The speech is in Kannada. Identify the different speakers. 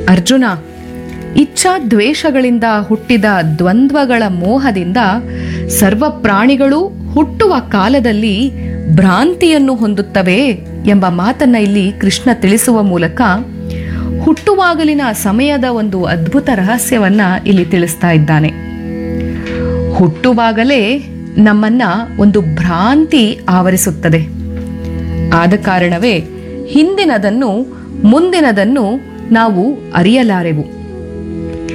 Speaker 1: ಅರ್ಜುನ ಇಚ್ಛಾ ದ್ವೇಷಗಳಿಂದ ಹುಟ್ಟಿದ ದ್ವಂದ್ವಗಳ ಮೋಹದಿಂದ ಸರ್ವ ಪ್ರಾಣಿಗಳು ಹುಟ್ಟುವ ಕಾಲದಲ್ಲಿ ಭ್ರಾಂತಿಯನ್ನು ಹೊಂದುತ್ತವೆ ಎಂಬ ಮಾತನ್ನ ಇಲ್ಲಿ ಕೃಷ್ಣ ತಿಳಿಸುವ ಮೂಲಕ ಹುಟ್ಟುವಾಗಲಿನ ಸಮಯದ ಒಂದು ಅದ್ಭುತ ರಹಸ್ಯವನ್ನ ಇಲ್ಲಿ ತಿಳಿಸ್ತಾ ಇದ್ದಾನೆ ಹುಟ್ಟುವಾಗಲೇ ನಮ್ಮನ್ನ ಒಂದು ಭ್ರಾಂತಿ ಆವರಿಸುತ್ತದೆ ಆದ ಕಾರಣವೇ ಹಿಂದಿನದನ್ನು ಮುಂದಿನದನ್ನು ನಾವು ಅರಿಯಲಾರೆವು